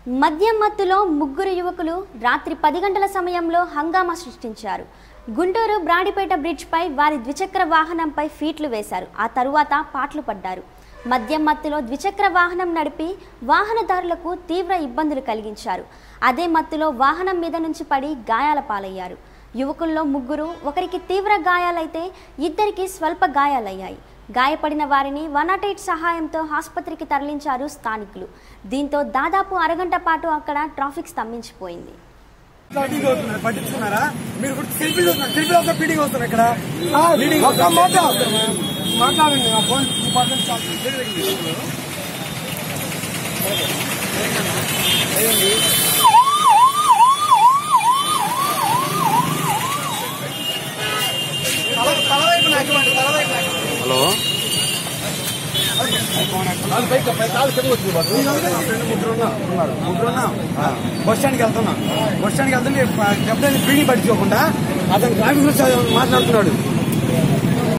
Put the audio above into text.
మద్యం మత్తులో ముగ్గురు యువకులు రాత్రి పది గంటల సమయంలో హంగామా సృష్టించారు గుంటూరు బ్రాడిపేట బ్రిడ్జ్పై వారి ద్విచక్ర వాహనంపై ఫీట్లు వేశారు ఆ తరువాత పాట్లు పడ్డారు మద్యం మత్తులో ద్విచక్ర వాహనం నడిపి వాహనదారులకు తీవ్ర ఇబ్బందులు కలిగించారు అదే మత్తులో వాహనం మీద నుంచి పడి గాయాల పాలయ్యారు యువకుల్లో ముగ్గురు ఒకరికి తీవ్ర గాయాలైతే ఇద్దరికి స్వల్ప గాయాలయ్యాయి గాయపడిన వారిని వన్ నాట్ ఎయిట్ సహాయంతో ఆసుపత్రికి తరలించారు స్థానికులు దీంతో దాదాపు అరగంట పాటు అక్కడ ట్రాఫిక్ స్తంభించిపోయింది పీడింగ్ అవుతున్నారు పట్టించుకున్నారా మీరు కూడా సెల్ఫీ చూస్తున్నారు సెల్ఫీ ఒక పీడింగ్ అవుతున్నారు ఇక్కడ పీడింగ్ ఒక్క మాట మాట్లాడండి ఆ ఫోన్ పర్సెంట్ తలవైపు నాకు తలవైపు హలో బస్ స్టాండ్కి వెళ్తున్నా బస్ స్టాండ్కి వెళ్తుంటే ఎప్పుడైనా పీడి పట్టించుకోకుండా అతను ట్రాఫిక్ రూల్స్ మాట్లాడుతున్నాడు